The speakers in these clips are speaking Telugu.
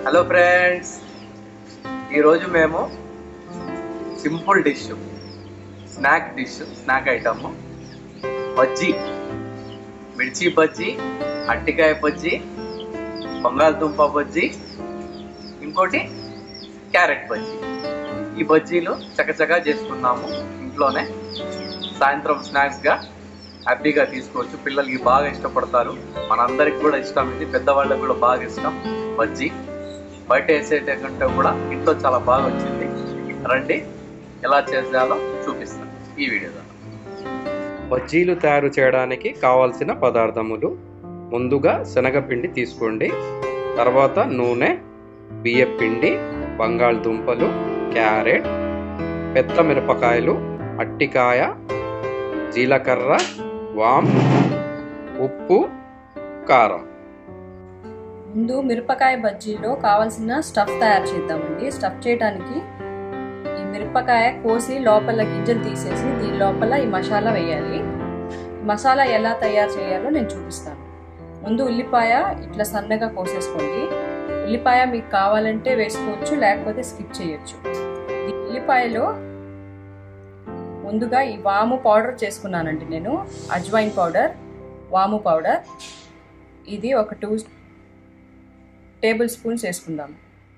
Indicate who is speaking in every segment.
Speaker 1: హలో ఫ్రెండ్స్ ఈరోజు మేము simple dish snack dish snack item bajji mirchi bajji అట్టికాయ bajji బంగాళదుంప బజ్జీ ఇంకోటి క్యారెట్ బజ్జీ ఈ బజ్జీలు చకచకా చేసుకున్నాము ఇంట్లోనే సాయంత్రం స్నాక్స్గా హ్యాపీగా తీసుకోవచ్చు పిల్లలకి బాగా ఇష్టపడతారు మనందరికి కూడా ఇష్టం ఇది పెద్దవాళ్ళకి కూడా బాగా ఇష్టం బజ్జీ బయట వేసేట కంటే కూడా ఇంట్లో చాలా బాగా వచ్చింది రండి ఎలా చేసాలో చూపిస్తాను ఈ వీడియోలో బజ్జీలు తయారు చేయడానికి కావాల్సిన పదార్థములు ముందుగా శనగపిండి తీసుకోండి తర్వాత నూనె బియ్యపిండి బంగాళదుంపలు క్యారెట్ పెద్ద మిరపకాయలు అట్టికాయ జీలకర్ర వామ్ ఉప్పు కారం
Speaker 2: ముందు మిరపకాయ బజ్జీలో కావాల్సిన స్టఫ్ తయారు చేద్దామండి స్టఫ్ చేయడానికి ఈ మిరపకాయ కోసి లోపల గింజలు తీసేసి దీని లోపల ఈ మసాలా వేయాలి మసాలా ఎలా తయారు చేయాలో నేను చూపిస్తాను ముందు ఉల్లిపాయ ఇట్లా సన్నగా కోసేసుకోండి ఉల్లిపాయ మీకు కావాలంటే వేసుకోవచ్చు లేకపోతే స్కిప్ చేయొచ్చు ఈ ఉల్లిపాయలో ముందుగా ఈ వాము పౌడర్ చేసుకున్నానండి నేను అజ్వైన్ పౌడర్ వాము పౌడర్ ఇది ఒక టూ టేబుల్ స్పూన్స్ వేసుకుందాం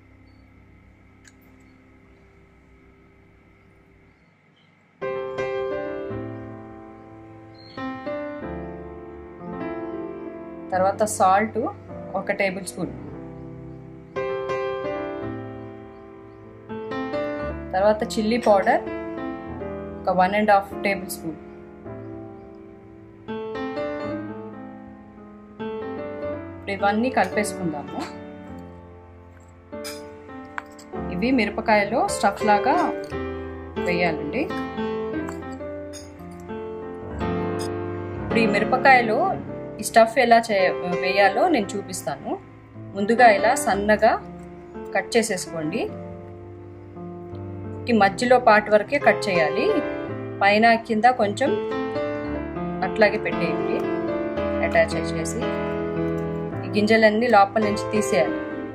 Speaker 2: తర్వాత సాల్ట్ ఒక టేబుల్ స్పూన్ తర్వాత చిల్లీ పౌడర్ ఒక one and half tablespoon ఇవన్నీ కలిపేసుకుందాము ఇవి మిరపకాయలో స్టఫ్ లాగా వేయాలండి ఇప్పుడు ఈ మిరపకాయలో ఈ స్టఫ్ ఎలా చే వేయాలో నేను చూపిస్తాను ముందుగా ఇలా సన్నగా కట్ చేసేసుకోండి ఈ మధ్యలో పార్ట్ వరకే కట్ చేయాలి పైన కింద కొంచెం అట్లాగే పెట్టేయండి అటాచ్ చేసి ఈ గింజలన్నీ లోపల నుంచి తీసేయాలి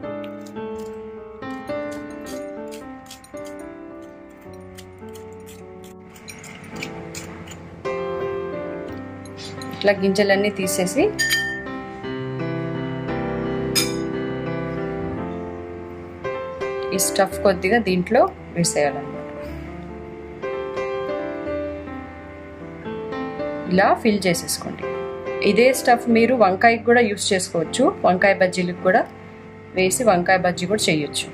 Speaker 2: ఇట్లా గింజలన్నీ తీసేసి ఈ స్టఫ్ కొద్దిగా దీంట్లో వేసేయాలన్నమాట ఇలా ఫిల్ చేసేసుకోండి ఇదే స్టఫ్ మీరు వంకాయకి కూడా యూస్ చేసుకోవచ్చు వంకాయ బజ్జీలకు కూడా వేసి వంకాయ బజ్జీ కూడా చేయొచ్చు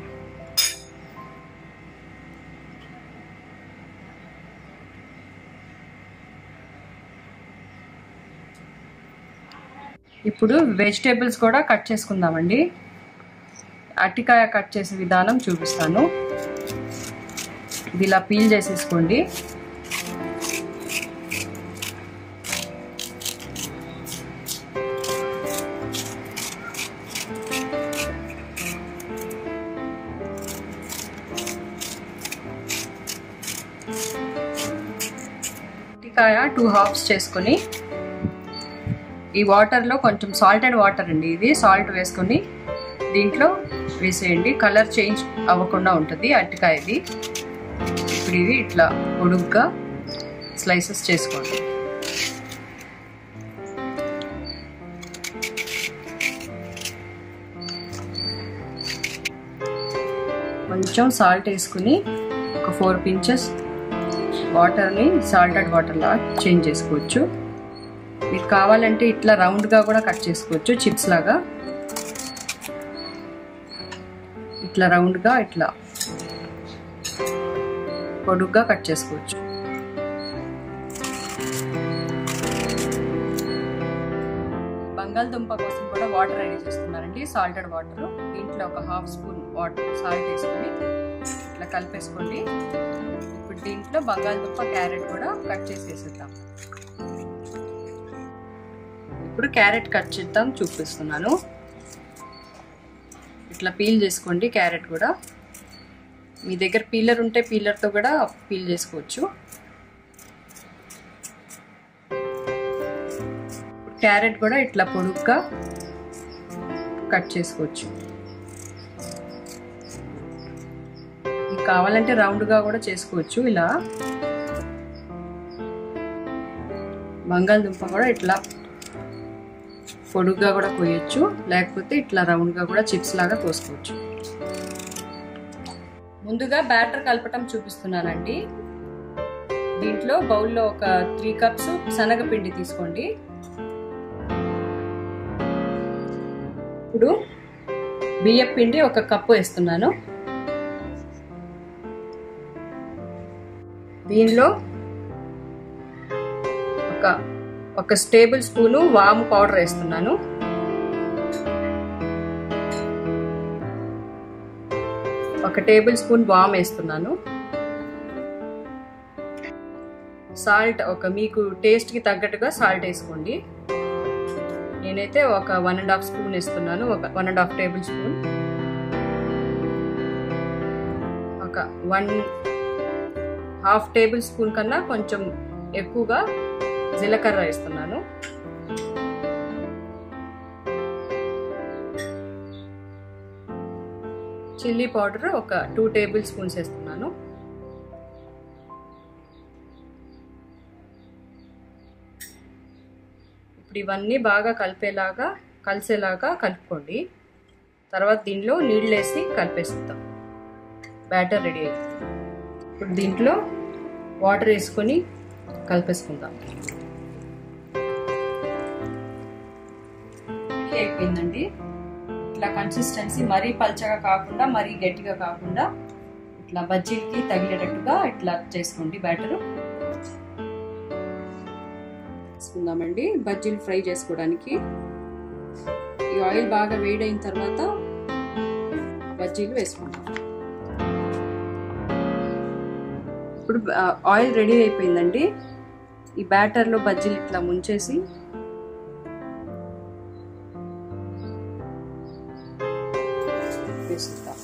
Speaker 2: ఇప్పుడు వెజిటేబుల్స్ కూడా కట్ చేసుకుందామండి అట్టికాయ కట్ చేసే విధానం చూపిస్తాను ఇది ఇలా పీల్ చేసేసుకోండి అట్టికాయ టూ హాఫ్స్ చేసుకొని ఈ వాటర్లో కొంచెం సాల్టెడ్ వాటర్ అండి ఇది సాల్ట్ వేసుకొని దీంట్లో వేసేయండి కలర్ చేంజ్ అవ్వకుండా ఉంటుంది అరటికాయది ఇప్పుడు ఇది ఇట్లా పొడుగ్గా స్లైసెస్ చేసుకోండి కొంచెం సాల్ట్ వేసుకుని ఒక ఫోర్ పించెస్ వాటర్ని సాల్టెడ్ వాటర్లా చేంజ్ చేసుకోవచ్చు మీకు కావాలంటే ఇట్లా రౌండ్గా కూడా కట్ చేసుకోవచ్చు చిప్స్ లాగా ఇట్లా రౌండ్గా ఇట్లా పొడుగ్గా కట్ చేసుకోవచ్చు బంగాళదుంప కోసం కూడా వాటర్ రెడీ చేస్తున్నారండి సాల్టెడ్ వాటర్ దీంట్లో ఒక హాఫ్ స్పూన్ వాటర్ సాల్ట్ వేసుకొని ఇట్లా కలిపేసుకోండి ఇప్పుడు దీంట్లో బంగాళదుంప క్యారెట్ కూడా కట్ చేసి వేసేద్దాం ఇప్పుడు క్యారెట్ కట్ చేద్దాం చూపిస్తున్నాను ఇట్లా పీల్ చేసుకోండి క్యారెట్ కూడా మీ దగ్గర పీలర్ ఉంటే పీలర్తో కూడా పీల్ చేసుకోవచ్చు క్యారెట్ కూడా ఇట్లా పొడుగ్గా కట్ చేసుకోవచ్చు కావాలంటే రౌండ్గా కూడా చేసుకోవచ్చు ఇలా బంగాళదుంప కూడా ఇట్లా పొడుగ్గా కూడా కోయొచ్చు లేకపోతే ఇట్లా రౌండ్గా కూడా చిప్స్ లాగా కోసుకోవచ్చు ముందుగా బ్యాటర్ కలపటం చూపిస్తున్నానండి దీంట్లో బౌల్లో ఒక త్రీ కప్స్ శనగపిండి తీసుకోండి ఇప్పుడు బియ్యం పిండి ఒక కప్పు వేస్తున్నాను దీనిలో ఒక ఒక టేబుల్ స్పూను వాము పౌడర్ వేస్తున్నాను ఒక టేబుల్ స్పూన్ వామ్ వేస్తున్నాను సాల్ట్ ఒక మీకు టేస్ట్కి తగ్గట్టుగా సాల్ట్ వేసుకోండి నేనైతే ఒక వన్ అండ్ హాఫ్ స్పూన్ వేస్తున్నాను ఒక one and half tablespoon ఒక వన్ హాఫ్ టేబుల్ స్పూన్ కన్నా కొంచెం ఎక్కువగా జీలకర్ర వేస్తున్నాను చిల్లీ పౌడర్ ఒక టూ టేబుల్ స్పూన్స్ వేస్తున్నాను ఇప్పుడు ఇవన్నీ బాగా కలిపేలాగా కలిసేలాగా కలుపుకోండి తర్వాత దీనిలో నీళ్ళు వేసి కలిపేస్తాం బ్యాటర్ రెడీ అవుతుంది ఇప్పుడు దీంట్లో వాటర్ వేసుకొని కలిపేసుకుందాం అయిపోయిందండి ఇట్లా కన్సిస్టెన్సీ మరీ పల్చగా కాకుండా మరీ గట్టిగా కాకుండా ఇట్లా బజ్జీలకి తగిలేటట్టుగా ఇట్లా చేసుకోండి బ్యాటర్ తీసుకుందామండి బజ్జీలు ఫ్రై చేసుకోవడానికి ఈ ఆయిల్ బాగా వేడైన తర్వాత బజ్జీలు వేసుకుందాం ఇప్పుడు ఆయిల్ రెడీ అయిపోయిందండి ఈ బ్యాటర్లో బజ్జీలు ఇట్లా ముంచేసి వేసుకుందాం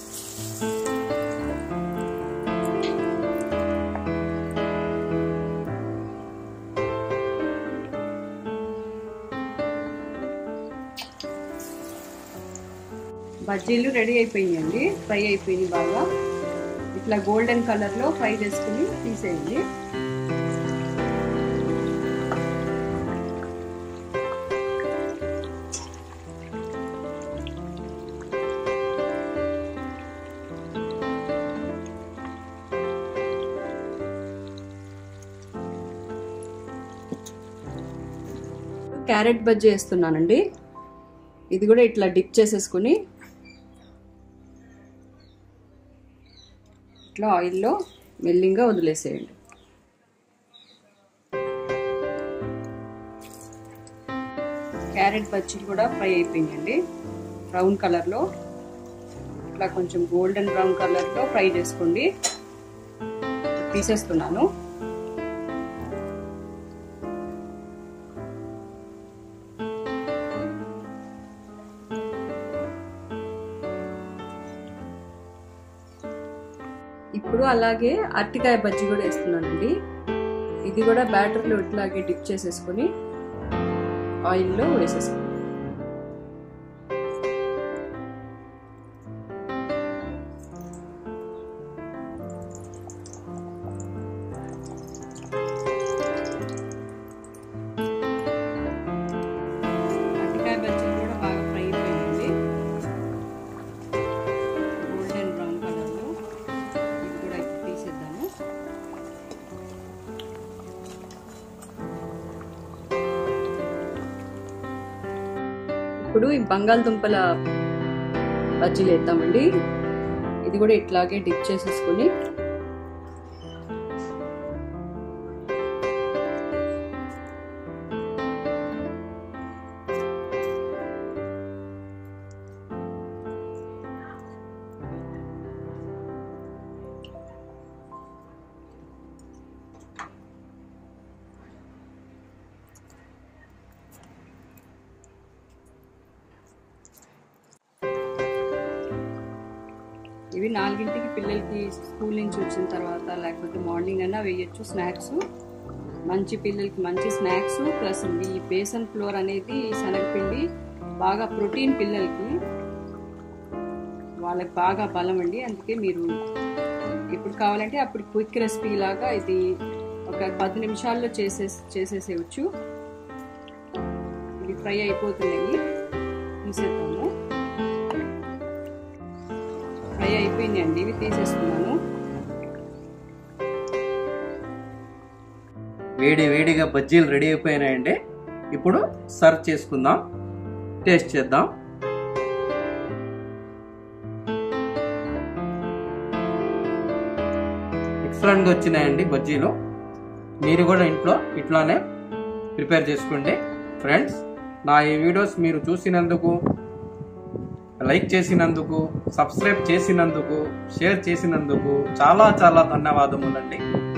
Speaker 2: బజ్జీలు రెడీ అయిపోయినాయండి ఫ్రై అయిపోయినాయి బాగా ఇట్లా గోల్డెన్ కలర్లో ఫ్రై చేసుకుని తీసేయండి క్యారెట్ బజ్జీ వేస్తున్నానండి ఇది కూడా ఇట్లా డిప్ చేసేసుకుని ఇట్లా ఆయిల్లో మెల్లింగా వదిలేసేయండి క్యారెట్ బజ్జీలు కూడా ఫ్రై అయిపోయినాయండి బ్రౌన్ కలర్లో ఇట్లా కొంచెం గోల్డెన్ బ్రౌన్ కలర్లో ఫ్రై చేసుకోండి తీసేస్తున్నాను ఇప్పుడు అలాగే అరటికాయ బజ్జీ కూడా వేస్తున్నానండి ఇది కూడా బ్యాటర్లో ఇట్లాగే డిప్ చేసేసుకొని ఆయిల్లో వేసేసుకోండి అరటికాయ బజ్జీలు కూడా బాగా ఫ్రై అయిపోయింది గోల్డెన్ బ్రౌన్ కలర్లో ఇది కూడా తీసేద్దాము ఇప్పుడు ఈ బంగాళదుంపల బజ్జీలు వేద్దామండి ఇది కూడా ఇట్లాగే డిప్ చేసేసుకుని ఇవి నాలుగింటికి పిల్లలకి స్కూల్ నుంచి వచ్చిన తర్వాత లేకపోతే మార్నింగ్ అయినా వేయచ్చు స్నాక్స్ మంచి పిల్లలకి మంచి స్నాక్స్ ప్లస్ ఈ బేసన్ ఫ్లోర్ అనేది శనగపిండి బాగా ప్రోటీన్ పిల్లలకి వాళ్ళకి బాగా బలం అండి అందుకే మీరు ఇప్పుడు కావాలంటే అప్పుడు క్విక్ రెసిపీ లాగా ఇది ఒక పది నిమిషాల్లో చేసే చేసేసేయచ్చు ఇది ఫ్రై అయిపోతున్నాయి తీసేద్దాము ఫ్రై అయిపోయిందండి ఇవి తీసేస్తున్నాను
Speaker 1: వేడి వేడిగా బజ్జీలు రెడీ అయిపోయినాయండి ఇప్పుడు సర్వ్ చేసుకుందాం టేస్ట్ చేద్దాం ఎక్సలెంట్గా వచ్చినాయండి బజ్జీలు మీరు కూడా ఇంట్లో ఇట్లానే ప్రిపేర్ చేసుకోండి ఫ్రెండ్స్ నా ఈ వీడియోస్ మీరు చూసినందుకు లైక్ చేసినందుకు సబ్స్క్రైబ్ చేసినందుకు షేర్ చేసినందుకు చాలా చాలా ధన్యవాదములండి